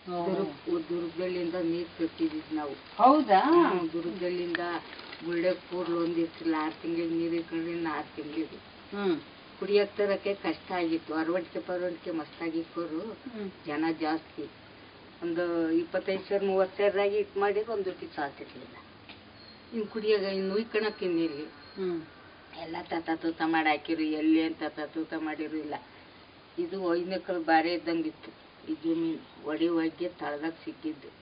ದುರ್ಗ ದುರ್ಗದಲ್ಲಿಂದ ನೀರು ಕಟ್ಟಿದ್ವಿ ನಾವು ಹೌದಾ ಹ್ಮ್, ದುರ್ಗದಲ್ಲಿಂದ ಮುಳ್ಳೆ ಕೂರ್ಲು ಒಂದಿತ್ತಿಲ್ಲ ಆರು ತಿಂಗಳಿಗೆ ನೀರು ಇಟ್ಕೊಂಡ್ರೆ ಇನ್ನು ಆರು ತಿಂಗಳಿಗೆ ಹ್ಮ್ ಕುಡಿಯಕ್ಕೆ ತರಕ್ಕೆ ಕಷ್ಟ ಆಗಿತ್ತು ಅರವಟ್ಟಿಗೆ ಪರವಟ್ಟಿಗೆ ಮಸ್ತಾಗಿಕ್ಕೋರು ಹ್ಮ್ ಜನ ಜಾಸ್ತಿ ಒಂದು ಇಪ್ಪತ್ತೈದು ಸಾವಿರ ಮೂವತ್ತು ಸಾವಿರದಾಗಿ ಇಟ್ಟು ಮಾಡಿದ್ರೆ ಒಂದು ದುಡ್ಡು ಸಾಕಿರ್ಲಿಲ್ಲ ಇನ್ನು ಕುಡಿಯಾಗ ಇನ್ನು ಉಯ್ಕೊಳಕ್ಕೆ ಇನ್ನಿಲ್ಲಿ ಹ್ಮ್ ಎಲ್ಲ ತತ ತೂತ ಮಾಡಿ ಹಾಕಿರು ಎಲ್ಲಿ ಅಂತ ತತ ತೂತ ಮಾಡಿರು ಇಲ್ಲ ಇದು ಐದನೇಕಲ್ ಬಾರಿ ಇದ್ದಂಗಿತ್ತು ಈ ಜಮೀನು ಒಡಿ ಒಗ್ಗೆ ತಳದಾಗ ಸಿಕ್ಕಿದ್ದು